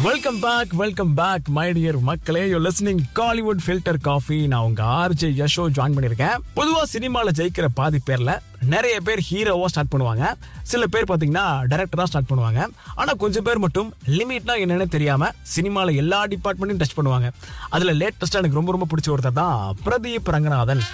welcome back welcome back my dear மக்களே you listening Kollywood filter coffee நான் உங்க RJ Yasho join பண்ணியிருக்கேன் பொதுவா சினிமால ஜெயிக்கிற பாதி பேர்ல நிறைய பேர் ஹீரோவா ஸ்டார்ட் பண்ணுவாங்க சில பேர் பாத்தீங்கன்னா டைரக்டரா ஸ்டார்ட் பண்ணுவாங்க ஆனா கொஞ்சம் பேர் மட்டும் லிமிட்னா என்னன்னு தெரியாம சினிமால எல்லா டிபார்ட்மெண்ட்டையும் டச் பண்ணுவாங்க அதுல லேட்டஸ்டா எனக்கு ரொம்ப ரொம்ப பிடிச்ச ஒருத்தர் தான் Pradeep Ranganathan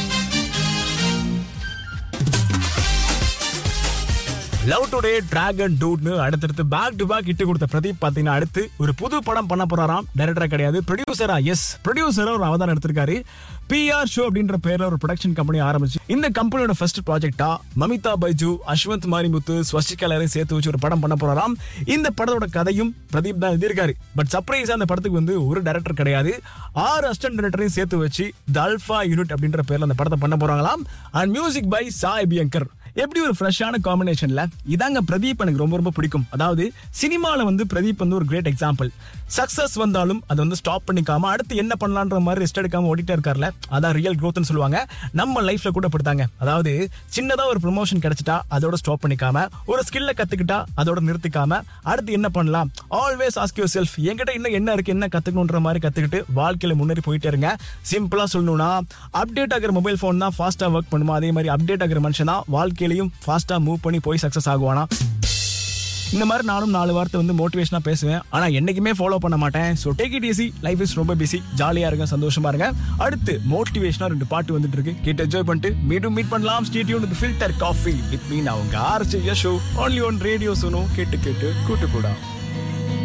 Love Today Dragon டூட்னு அடுத்தடுத்து பேக் டு பேக் இட்டு கொடுத்த பிரதீப் பாத்தீங்கன்னா அடுத்து ஒரு புது படம் பண்ண போறாராம் டைரக்டரா கிடையாது ப்ரொடியூசரா எஸ் ப்ரொடியூசரா ஒரு அவதாரம் எடுத்திருக்காரு பிஆர் ஷோ அப்படின்ற பேர்ல ஒரு ப்ரொடக்ஷன் கம்பெனி ஆரம்பிச்சு இந்த கம்பெனியோட ஃபர்ஸ்ட் ப்ராஜெக்டா மமிதா பைஜு அஸ்வந்த் மாரிமுத்து ஸ்வஸ்டிகா எல்லாரையும் சேர்த்து வச்சு ஒரு படம் பண்ண போறாராம் இந்த படத்தோட கதையும் பிரதீப் தான் எழுதியிருக்காரு பட் சர்ப்ரைஸா அந்த படத்துக்கு வந்து ஒரு டைரக்டர் கிடையாது ஆறு அசிஸ்டன்ட் டைரக்டரையும் சேர்த்து வச்சு த அல்ஃபா யூனிட் அப்படின்ற பேர்ல அந்த படத்தை பண்ண போறாங்களாம் and music by Sai Abhyankar எப்படி ஒரு ஃப்ரெஷ்ஷான காம்பினேஷன்ல இதாங்க பிரதீப் எனக்கு ரொம்ப ரொம்ப பிடிக்கும் அதாவது சினிமால வந்து பிரதீப் வந்து ஒரு கிரேட் எக்ஸாம்பிள் சக்சஸ் வந்தாலும் அதை வந்து ஸ்டாப் பண்ணிக்காம அடுத்து என்ன பண்ணலான்ற மாதிரி ரெஸ்ட் எடுக்காம ஓடிட்டே இருக்கார்ல அதான் ரியல் க்ரோத்னு சொல்லுவாங்க நம்ம லைஃப்ல கூட படுத்தாங்க அதாவது சின்னதா ஒரு ப்ரொமோஷன் கிடைச்சிட்டா அதோட ஸ்டாப் பண்ணிக்காம ஒரு ஸ்கில்ல கத்துக்கிட்டா அதோட நிறுத்திக்காம அடுத்து என்ன பண்ணலாம் ஆல்வேஸ் ஆஸ்க் யூர் செல்ஃப் என்கிட்ட இன்னும் என்ன இருக்கு என்ன கத்துக்கணுன்ற மாதிரி கத்துக்கிட்டு வாழ்க்கையில முன்னேறி போயிட்டே இருங்க சிம்பிளா சொல்லணும்னா அப்டேட் ஆகிற மொபைல் ஃபோன் தான் ஃபாஸ்டா ஒர்க் பண்ணுமா அதே மாதிரி அப்டேட் ஆகிற மனுஷன் தான் வாழ்க்கையிலையும் ஃபாஸ்டா மூவ் பண்ணி போய் சக்சஸ் ஆகுவானா இந்த மாதிரி நானும் நாலு வார்த்தை வந்து மோட்டிவேஷனா பேசுவேன் ஆனா என்னைக்குமே ஃபாலோ பண்ண மாட்டேன் so take it easy life is ரொம்ப பிஸி ஜாலியா இருங்க சந்தோஷமா இருங்க அடுத்து மோட்டிவேஷனா ரெண்டு பாட்டு வந்துட்டு இருக்கு கேட்டு என்ஜாய் பண்ணிட்டு மீண்டும் மீட் பண்ணலாம் stadium with filter coffee with மீன் அவங்க RJ Yasho only one radio Suno கேட்டு கேட்டு கூட்டு கூட